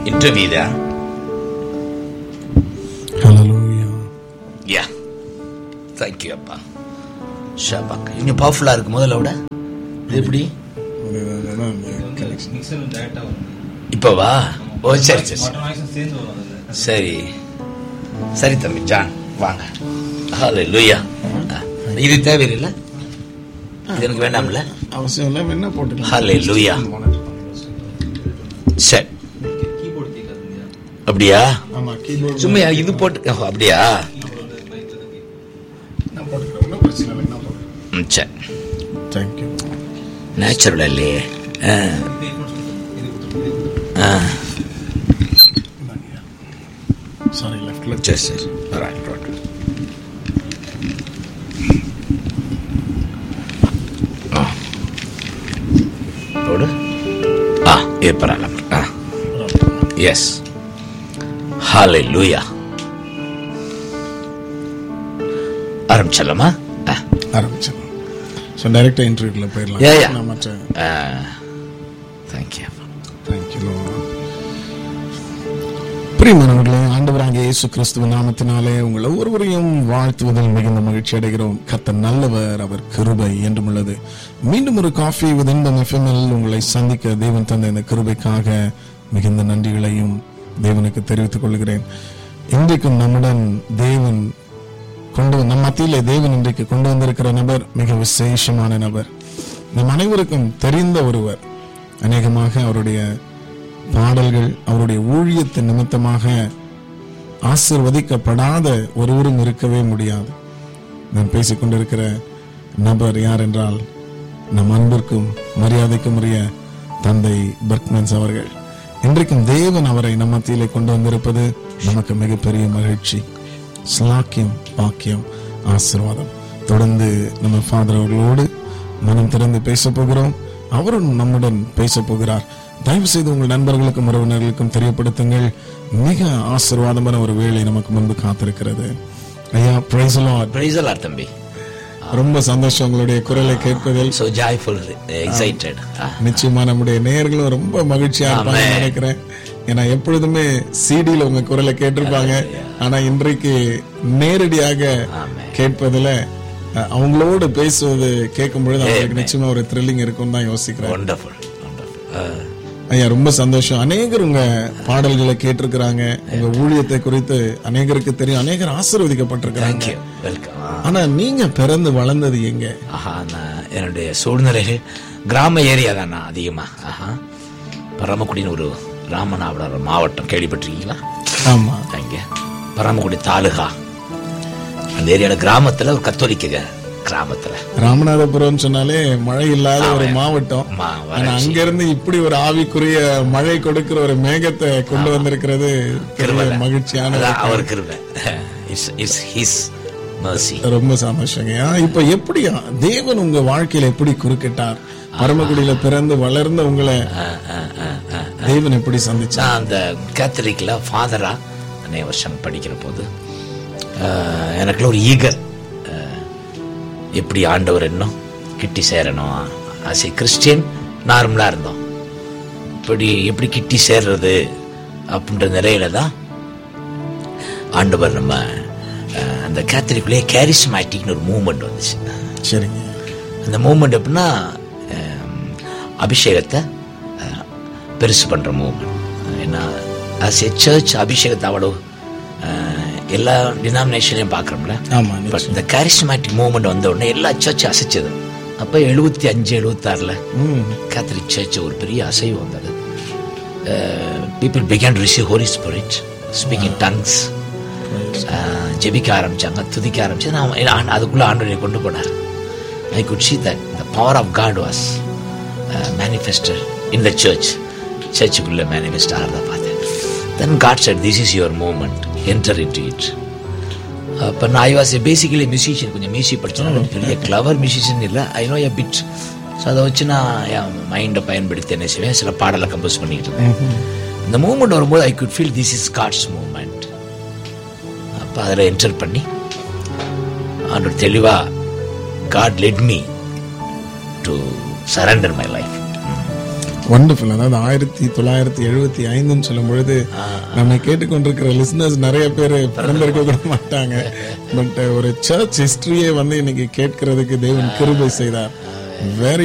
interview there. Hallelujah. Yeah. Thank you, அப்பா ஷாபாக் இன்னும் பவர்ஃபுல்லா இருக்கு முதல்ல விட இது எப்படி மிக்சர் டேரக்டா வரும் இப்போ வா ஓ சரி சரி சரி. மற்ற நாய்ஸும் சேர்ந்து வரும் அதுல சரி சரி தம்பி ஜான் வாங்க ஹலோ லூயா இது தேவையில்லை இது எனக்கு வேண்டாம்ல அவசியம் இல்லை என்ன போட்டுக்கலாம் ஹலே லூயா சரி கீபோர்டு கேட்காது இல்லையா அப்படியா ஆமா கீபோர்டு சும்மா இது போட்டு ஓ, அப்படியா நான் போட்டுக்கிறேன் ஒன்றும் பிரச்சனை இல்லை நான் போட்டுக்கிறேன் ம் சரி தேங்க்யூ நேச்சுரல் இல்லையே ஆ ஆ சாரி லெஃப்ட்ல சரி சரி ரைட் ரைட் ஆ போடு ஆ ஏ பரவாயில்ல ஆ எஸ் ஹாலே லூயா ஆரம்பிச்சலாமா ஆ ஆரம்பிச்சிடலாம் ஸோ டைரக்டாக இன்டர்வியூக்குள்ள போயிடலாம் Yeah, yeah. நான் மற்ற தேங்க்யூ தேங்க்யூ பிரியமானவர்களே ஆண்டவராகிய இயேசு கிறிஸ்துவ நாமத்தினாலே உங்கள் ஒவ்வொருவரையும் வாழ்த்துவதில் மிகுந்த மகிழ்ச்சி அடைகிறோம் கர்த்தர் நல்லவர் அவர் கிருபை என்றும் உள்ளது மீண்டும் ஒரு காஃபி வித் இன்பம் எஃப்எம்எல் உங்களை சந்திக்க தேவன் தந்த இந்த கிருபைக்காக மிகுந்த நன்றிகளையும் தேவனுக்கு தெரிவித்துக் கொள்கிறேன் இன்றைக்கும் நம்முடன் தேவன் கொண்டு நம் மத்தியிலே தேவன் இன்றைக்கு கொண்டு வந்திருக்கிற நபர் மிக விசேஷமான நபர் நம் அனைவருக்கும் தெரிந்த ஒருவர் அநேகமாக அவருடைய பாடல்கள் அவருடைய ஊழியத்தின் நிமித்தமாக ஆசிர்வதிக்கப்படாத ஒருவரும் இருக்கவே முடியாது நான் பேசிக்கொண்டிருக்கிற நபர் யார் என்றால் நம் அன்பிற்கும் மரியாதைக்கும் உரிய தந்தை பர்க்மன்ஸ் அவர்கள் இன்றைக்கும் தேவன் அவரை நம் மத்தியிலே கொண்டு வந்திருப்பது நமக்கு மிகப்பெரிய மகிழ்ச்சி ஸ்லாக்கியம் பாக்கியம் ஆசீர்வாதம் தொடர்ந்து நம்ம ஃபாதர் அவர்களோடு மனம் திறந்து பேச போகிறோம் அவரும் நம்முடன் பேச போகிறார் தயவு செய்து உங்கள் நண்பர்களுக்கும் உறவினர்களுக்கும் தெரியப்படுத்துங்கள் மிக ஆசீர்வாதமான ஒரு வேலை நமக்கு முன்பு காத்திருக்கிறது ஐயா பிரைஸ் லார்ட் பிரைசலா தம்பி ரொம்ப சந்தோஷம் உங்களுடைய குரலை கேட்பதில் ஸோ ஜாய்ஃபுல் எக்ஸைட்டட் நிச்சயமா நம்முடைய நேயர்களும் ரொம்ப மகிழ்ச்சியா இருப்பாங்க Amen. நினைக்கிறேன் ஏன்னா எப்பொழுதுமே சிடியில உங்க குரலை கேட்டிருப்பாங்க ஆனா இன்றைக்கு நேரடியாக Amen. கேட்பதுல அஹ், அவங்களோடு பேசுவது கேட்கும் பொழுது அவங்களுக்கு நிச்சயமா ஒரு த்ரில்லிங் இருக்கும் தான் யோசிக்கிறேன் ஒண்டர்ஃபுல் ஒண்டர்ஃபுல் ஐயா ரொம்ப சந்தோஷம் அநேகர் உங்க பாடல்களை கேட்டிருக்கிறாங்க உங்க ஊழியத்தை குறித்து அநேகருக்கு தெரியும் அநேகர் ஆசீர்வதிக்கப்பட்டிருக்கிறாங்க தேங்க்யூ வெல்கம் ஆனா நீங்க பிறந்து வளர்ந்தது எங்க ஆஹா நான் என்னுடைய சூழ்நிலைகள் கிராம ஏரியா தான் நான் அதிகமா ஆஹா பரமக்குடின்னு ஒரு ராமநாதபுரம் மாவட்டம் கேள்விப்பட்டிருக்கீங்களா ஆமா அங்க பரமக்குடி தாலுகா அந்த ஏரியால கிராமத்துல ஒரு கத்தோலிக்க கிராமத்துல ராமநாதபுரம் சொன்னாலே மழை இல்லாத ஒரு மாவட்டம் மா- ஆனா அங்க இருந்து இப்படி ஒரு ஆவிக்குரிய மழை கொடுக்கிற ஒரு மேகத்தை கொண்டு வந்திருக்கிறது பெரிய கிருபை. மகிழ்ச்சியான அதான் அவர் கிருபை இட்ஸ் இட்ஸ் ஹிஸ் மர்சி ரொம்ப சந்தோஷங்க ஆ, இப்ப எப்படி தேவன் உங்க வாழ்க்கையில எப்படி குறுக்கிட்டார் பரமக்குடியில பிறந்து வளர்ந்த உங்களை தேவன் எப்படி சந்திச்சார் நான் அந்த கேத்தலிக்ல ஃபாதரா அநேக வருஷம் படிக்கிற போது ஆஹ், எனக்குள்ள ஒரு ஈகர் எப்படி ஆண்டவர் இன்னும் கிட்டி சேரணும் ஆஸ் ஏ கிறிஸ்டியன் நார்மலாக இருந்தோம் இப்படி எப்படி கிட்டி சேர்றது அப்படின்ற நிலையில தான் ஆண்டவர் நம்ம ஆஹ், அந்த கேத்தலிக்குள்ளேயே கேரிஸ்மேட்டிக்னு ஒரு மூமெண்ட் வந்துச்சு சரிங்க அந்த மூமெண்ட் எப்படின்னா அஹ், அபிஷேகத்தை அஹ், பெருசு பண்ற மூமெண்ட் ஏன்னா ஆஸ் ஏ சர்ச் அபிஷேகத்தை அவ்வளோ அஹ், எல்லா டினாமினேஷன்லையும் பார்க்குறோம்ல ஆமா பட் இந்த கேரிஸ்மேட்டிக் மூமெண்ட் வந்த உடனே எல்லா சர்ச்சும் அசைச்சது அப்போ எழுபத்தி அஞ்சு எழுபத்தாறில் ம் கேத்தலிக் சர்ச் ஒரு பெரிய அசைவு வந்தது people began receive holy spirit speaking tongues ஜெபிக்க ஆரம்பிச்சாங்க துதிக்க ஆரம்பிச்சு நான் ஆண்டு- அதுக்குள்ள ஆண்டவரை கொண்டு போனார் I could see that the power of God was uh, manifested in the church சர்ச்சுக்குள்ள மேனிஃபெஸ்ட் ஆகிறத பார்த்தேன் then God said this is your moment enter into it அப்போ நான் ஐ வாஸ் பேசிக்கலி மியூசிஷியன் கொஞ்சம் மியூசிக் படித்தேன் பெரிய கிளவர் மியூசிஷியன் இல்லை I know a bit so அதை வச்சு நான் என் மைண்டை பயன்படுத்தி என்ன செய்வேன் சில பாடலை கம்போஸ் பண்ணிட்டு இருந்தேன் இந்த மூமெண்ட் வரும்போது I could feel this is God's moment அப்போ அதில் என்டர் பண்ணி ஆண்டவர் தெளிவாக God let me to surrender my life wonderful அதாவது ஆயிரத்தி தொள்ளாயிரத்தி எழுபத்தி ஐந்துன்னு சொல்லும் பொழுது நம்மை கேட்டுக்கொண்டிருக்கிற லிசனர்ஸ் நிறைய பேர் பிறந்திருக்க கூட மாட்டாங்க பட் ஒரு சர்ச் ஹிஸ்டரியே வந்து இன்னைக்கு கேட்கறதுக்கு தேவன் கிருபை செய்தார் வெரி